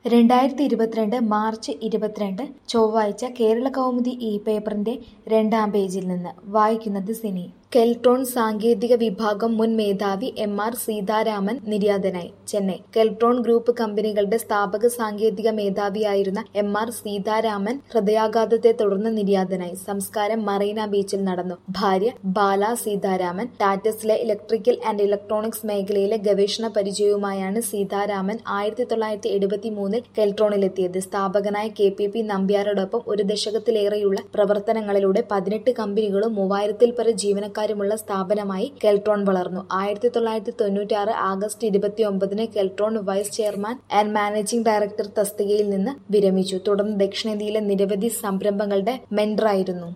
രണ്ടായിരത്തി ഇരുപത്തിരണ്ട് മാർച്ച് ഇരുപത്തിരണ്ട് ചൊവ്വാഴ്ച കേരള കൗമുദി ഈ പേപ്പറിന്റെ രണ്ടാം പേജിൽ നിന്ന് വായിക്കുന്നത് സിനി കെൽട്രോൺ സാങ്കേതിക വിഭാഗം മുൻ മേധാവി എം ആർ സീതാരാമൻ നിര്യാതനായി ചെന്നൈ കെൽട്രോൺ ഗ്രൂപ്പ് കമ്പനികളുടെ സ്ഥാപക സാങ്കേതിക മേധാവിയായിരുന്ന എം ആർ സീതാരാമൻ ഹൃദയാഘാതത്തെ തുടർന്ന് നിര്യാതനായി സംസ്കാരം മറീന ബീച്ചിൽ നടന്നു ഭാര്യ ബാല സീതാരാമൻ ടാറ്റസിലെ ഇലക്ട്രിക്കൽ ആൻഡ് ഇലക്ട്രോണിക്സ് മേഖലയിലെ ഗവേഷണ പരിചയവുമായാണ് സീതാരാമൻ ആയിരത്തി തൊള്ളായിരത്തി എഴുപത്തി മൂന്നിൽ കെൽട്രോണിലെത്തിയത് സ്ഥാപകനായ കെ പി പി നമ്പ്യാരോടൊപ്പം ഒരു ദശകത്തിലേറെയുള്ള പ്രവർത്തനങ്ങളിലൂടെ പതിനെട്ട് കമ്പനികളും മൂവായിരത്തിൽ പര ജീവനക്കാരുമുള്ള സ്ഥാപനമായി കെൽട്രോൺ വളർന്നു ആയിരത്തി തൊള്ളായിരത്തി തൊണ്ണൂറ്റിയാറ് ആഗസ്റ്റ് ഇരുപത്തി ഒമ്പതിന് Keltron vice chairman and managing director തസ്തികയിൽ നിന്ന് വിരമിച്ചു തുടർന്ന് ദക്ഷിണേന്ത്യയിലെ നിരവധി സംരംഭങ്ങളുടെ മെന്ററായിരുന്നു